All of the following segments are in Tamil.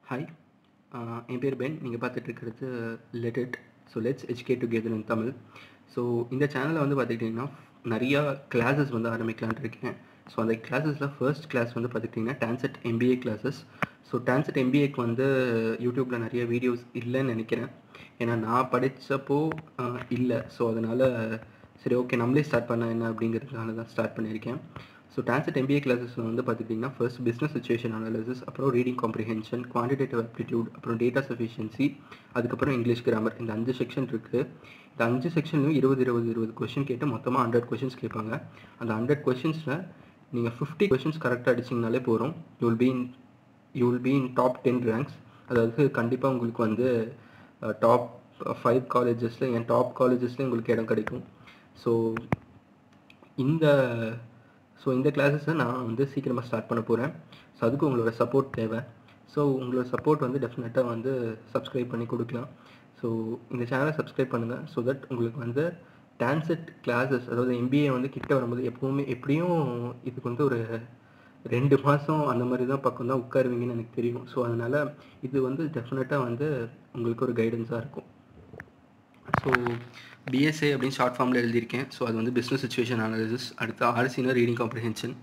ஹாய் என் பேர் பென் நீங்கள் பார்த்துட்டு இருக்கிறது let it so let's educate together in Tamil so இந்த சேனலில் வந்து பார்த்துக்கிட்டிங்கன்னா நிறையா கிளாஸஸ் வந்து ஆரம்பிக்கலான்ட்டு இருக்கேன் ஸோ அந்த கிளாஸஸில் ஃபர்ஸ்ட் கிளாஸ் வந்து பார்த்துக்கிட்டிங்கன்னா TANCET MBA classes so TANCET எம்பிஏக்கு வந்து யூடியூப்பில் நிறைய வீடியோஸ் இல்லைன்னு நினைக்கிறேன் ஏன்னா நான் படித்தப்போ இல்லை ஸோ அதனால் சரி ஓகே நம்மளே ஸ்டார்ட் பண்ண என்ன அப்படிங்கிறதுனால தான் ஸ்டார்ட் பண்ணியிருக்கேன் ஸோ டான்செட் எம்பிஏ கிளாஸஸில் வந்து பார்த்துக்கிட்டிங்கன்னா ஃபர்ஸ்ட் பிஸ்னஸ் சுச்சுவேஷன் அனாலிசிஸ் அப்புறம் ரீடிங் காம்ப்ரிஹென்ஷன் குவான்டிடேட்டிவ் ஆப்டிடியூட் அப்புறம் டேட்டா சஃபிஷியன்சி அதுக்கப்புறம் இங்கிலீஷ் கிராமர் இந்த அஞ்சு செக்ஷன் இருக்குது இந்த அஞ்சு செக்ஷன்லையும் இருபது இருபது இருபது கொஷின் கேட்டு மொத்தமாக ஹண்ட்ரட் கொஷின்ஸ் கேட்பாங்க அந்த ஹண்ட்ரட் கொஷின்ஸில் நீங்கள் ஃபிஃப்டி கொஷின்ஸ் கரெக்டாக அடிச்சிங்கனாலே போகிறோம் you will be in you will be in top ten ranks அதாவது கண்டிப்பாக உங்களுக்கு வந்து டாப் ஃபைவ் காலேஜஸில் என் டாப் காலேஜஸ்லேயும் உங்களுக்கு இடம் கிடைக்கும் ஸோ இந்த ஸோ இந்த கிளாஸஸை நான் வந்து சீக்கிரமாக ஸ்டார்ட் பண்ண போகிறேன் ஸோ அதுக்கு உங்களோட சப்போர்ட் தேவை ஸோ உங்களோட சப்போர்ட் வந்து டெஃபினட்டாக வந்து சப்ஸ்கிரைப் பண்ணி கொடுக்கலாம் ஸோ இந்த சேனலை சப்ஸ்கிரைப் பண்ணுங்கள் ஸோ தட் உங்களுக்கு வந்து டான்செட் கிளாஸஸ் அதாவது எம்பிஏ வந்து கிட்ட வரும்போது எப்போவுமே எப்படியும் இதுக்கு வந்து ஒரு ரெண்டு மாதம் அந்த மாதிரி தான் பக்கம் தான் உட்காருவீங்கன்னு எனக்கு தெரியும் ஸோ அதனால் இது வந்து டெஃபினட்டாக வந்து உங்களுக்கு ஒரு கைடன்ஸாக இருக்கும் ஸோ பிஎஸ்ஏ அப்படின்னு ஷார்ட் ஃபார்மில் எழுதியிருக்கேன் ஸோ அது வந்து பிஸ்னஸ் சுச்சுவேஷன் அனாலிசிஸ் அடுத்து ஆர்சினா ரீடிங் காம்ப்ரிஹென்ஷன்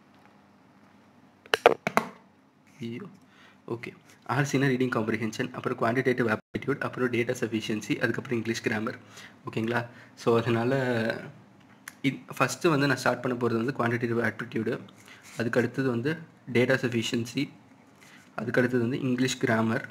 ஐயோ ஓகே ஆர்சினா ரீடிங் காம்ப்ரிஹென்ஷன் அப்புறம் குவான்டிடேட்டிவ் ஆப்டிடியூட் அப்புறம் டேட்டா சஃபிஷியன்சி அதுக்கப்புறம் இங்கிலீஷ் கிராமர் ஓகேங்களா ஸோ அதனால் இது ஃபஸ்ட்டு வந்து நான் ஸ்டார்ட் பண்ண போகிறது வந்து குவான்டிடேட்டிவ் ஆப்டிடியூடு அதுக்கு அடுத்தது வந்து டேட்டா சஃபிஷியன்சி அதுக்கு அடுத்தது வந்து இங்கிலீஷ் கிராமர்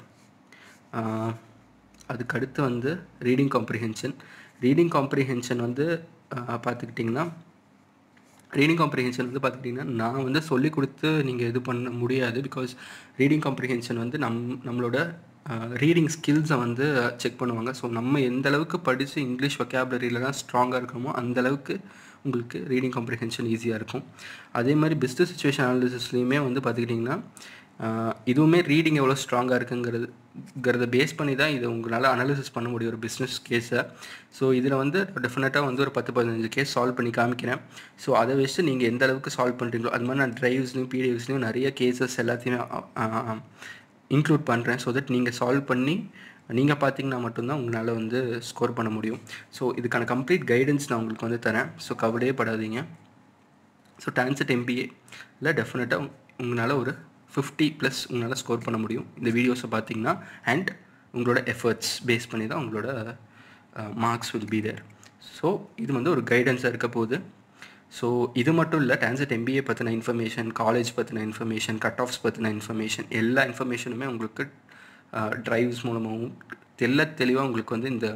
அதுக்கு அடுத்து வந்து ரீடிங் காம்ப்ரிஹென்ஷன் ரீடிங் காம்ப்ரிஹென்ஷன் வந்து பார்த்துக்கிட்டிங்கன்னா ரீடிங் காம்ப்ரிஹென்ஷன் வந்து பார்த்துக்கிட்டிங்கன்னா நான் வந்து சொல்லி கொடுத்து நீங்கள் இது பண்ண முடியாது பிகாஸ் ரீடிங் காம்ப்ரிஹென்ஷன் வந்து நம் நம்மளோட ரீடிங் ஸ்கில்ஸை வந்து செக் பண்ணுவாங்க ஸோ நம்ம எந்த அளவுக்கு படித்து இங்கிலீஷ் வொக்காபுலரியிலலாம் ஸ்ட்ராங்காக இருக்கணுமோ அந்தளவுக்கு உங்களுக்கு ரீடிங் காம்ப்ரிஹென்ஷன் ஈஸியாக இருக்கும் அதே மாதிரி பிஸ்னஸ் சுச்சுவேஷன் அனாலிசிஸ்லேயுமே வந்து பார்த்துக்கிட்டிங்கன்னா இதுவுமே ரீடிங் எவ்வளோ ஸ்ட்ராங்காக இருக்குங்கிறது பேஸ் பண்ணி தான் இதை உங்களால் அனாலிசிஸ் பண்ண முடியும் ஒரு பிஸ்னஸ் கேஸை ஸோ இதில் வந்து டெஃபினட்டாக வந்து ஒரு பத்து பதினஞ்சு கேஸ் சால்வ் பண்ணி காமிக்கிறேன் ஸோ அதை வச்சு நீங்கள் எந்த அளவுக்கு சால்வ் பண்ணுறீங்களோ அது மாதிரி நான் ட்ரைவ்ஸ்லையும் பிடிஎஃப்ஸ்லையும் நிறைய கேசஸ் எல்லாத்தையுமே இன்க்ளூட் பண்ணுறேன் ஸோ தட் நீங்கள் சால்வ் பண்ணி நீங்கள் பார்த்தீங்கன்னா மட்டும்தான் உங்களால் வந்து ஸ்கோர் பண்ண முடியும் ஸோ இதுக்கான கம்ப்ளீட் கைடன்ஸ் நான் உங்களுக்கு வந்து தரேன் ஸோ கவலையே படாதீங்க ஸோ டான்செட் எம்பிஏ இல்லை டெஃபினட்டாக உங்களால் ஒரு ஃபிஃப்டி ப்ளஸ் உங்களால் ஸ்கோர் பண்ண முடியும் இந்த வீடியோஸை பார்த்தீங்கன்னா அண்ட் உங்களோட எஃபர்ட்ஸ் பேஸ் பண்ணி தான் உங்களோட marks will be there so இது வந்து ஒரு கைடன்ஸாக இருக்க போகுது ஸோ இது மட்டும் இல்லை டான்செட் எம்பிஏ பற்றின இன்ஃபர்மேஷன் காலேஜ் பற்றின இன்ஃபர்மேஷன் கட் ஆஃப்ஸ் பற்றின இன்ஃபர்மேஷன் எல்லா இன்ஃபர்மேஷனுமே உங்களுக்கு ட்ரைவ்ஸ் மூலமாகவும் தெல்ல தெளிவாக உங்களுக்கு வந்து இந்த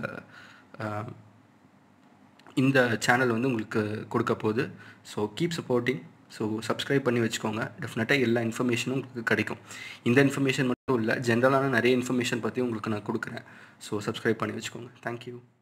இந்த சேனல் வந்து உங்களுக்கு கொடுக்க போகுது so keep supporting so subscribe பண்ணி வச்சுக்கோங்க டெஃபினட்டாக எல்லா இன்ஃபர்மேஷனும் உங்களுக்கு கிடைக்கும் இந்த இன்ஃபர்மேஷன் மட்டும் இல்லை ஜென்ரலான நிறைய இன்ஃபர்மேஷன் பற்றி உங்களுக்கு நான் கொடுக்குறேன் ஸோ சப்ஸ்கிரைப் பண்ணி வச்சுக்கோங்க தேங்க்யூ